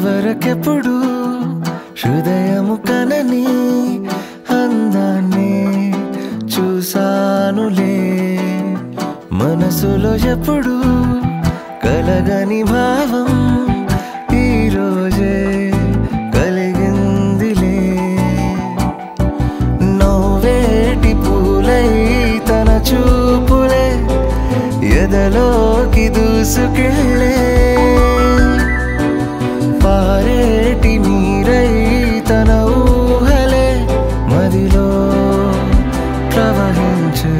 వరకెప్పుడు హృదయము కనని అందాన్ని చూసానులే మనసులో ఎప్పుడు కలగని భావం ఈరోజే కలిగిందిలే నవ్వేటి పూలై తన చూపులే ఎదలోకి దూసుకెళ్ళే పారేటి నీరై తన ఊహలే మదిలో ప్రవహించే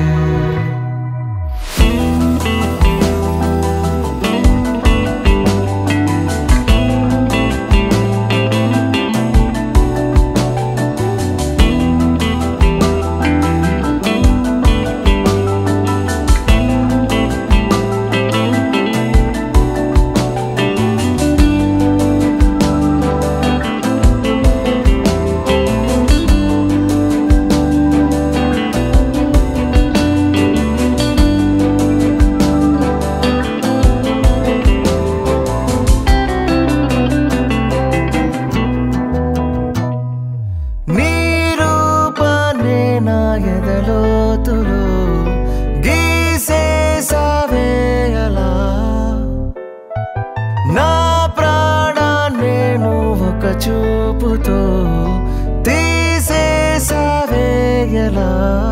నీ రూపాన్నే నా ఎదలోతులో గీసేసావేయలా నా ప్రాణాన్నే నువ్వు ఒక చూపుతో తీసేసావేయలా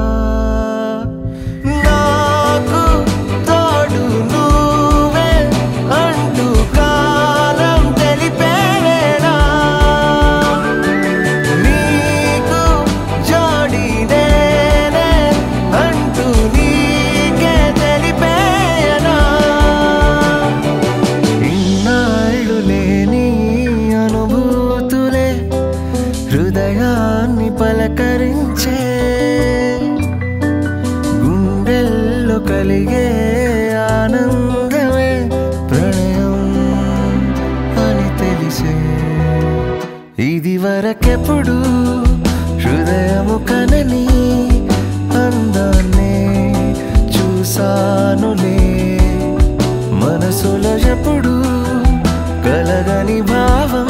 నాకు తోడు నువ్వే అంటూ కాలం తెలిపేవేనా నీకు జోడి నేనే అంటూ నీకే తెలిపేయనా ఇన్నాళ్ళు లేని అనుభూతులే హృదయాన్ని పలకరించే గుండెల్లో కలిగే ఆనందమే ప్రణయం అని తెలిసే ఇది వరకెప్పుడు హృదయము కనని అందాన్ని చూసానులే మనసులో ఎప్పుడు కలగని భావం